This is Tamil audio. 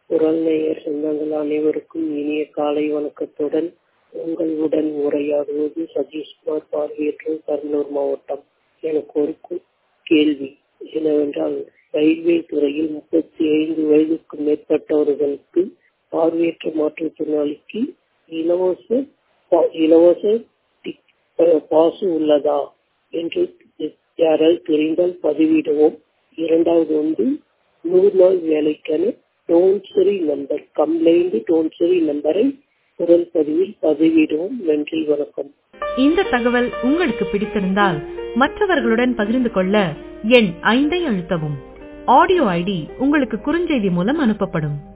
குரல் நேயர் சொந்தங்கள் அனைவருக்கும் இனிய காலை வணக்கத்துடன் உங்களுடன் உரையாடுவது சதீஷ்குமார் பார்வையற்றோர் கடலூர் மாவட்டம் எனக்கு ஒரு கு- கேள்வி என்னவென்றால் ரயில்வே துறையில் முப்பத்தி ஐந்து வயதுக்கு மேற்பட்டவர்களுக்கு பார்வையற்ற மாற்றுத்திறனாளிக்கு இலவச பா- இலவச டிக்- அஹ் பாசு உள்ளதா என்று யாரால் தெரிந்தால் பதிவிடவும் இரண்டாவது வந்து நூறு நாள் வேலைக்கான டோன்சரி நம்பர் கம்ப்ளைண்ட் டோன்சரி நம்பரை குரல் பதிவில் பதிவிடவும் நன்றி வணக்கம் இந்த தகவல் உங்களுக்கு பிடித்திருந்தால் மற்றவர்களுடன் பகிர்ந்து கொள்ள எண் ஐந்தை அழுத்தவும் ஆடியோ ஐடி உங்களுக்கு குறுஞ்செய்தி மூலம் அனுப்பப்படும்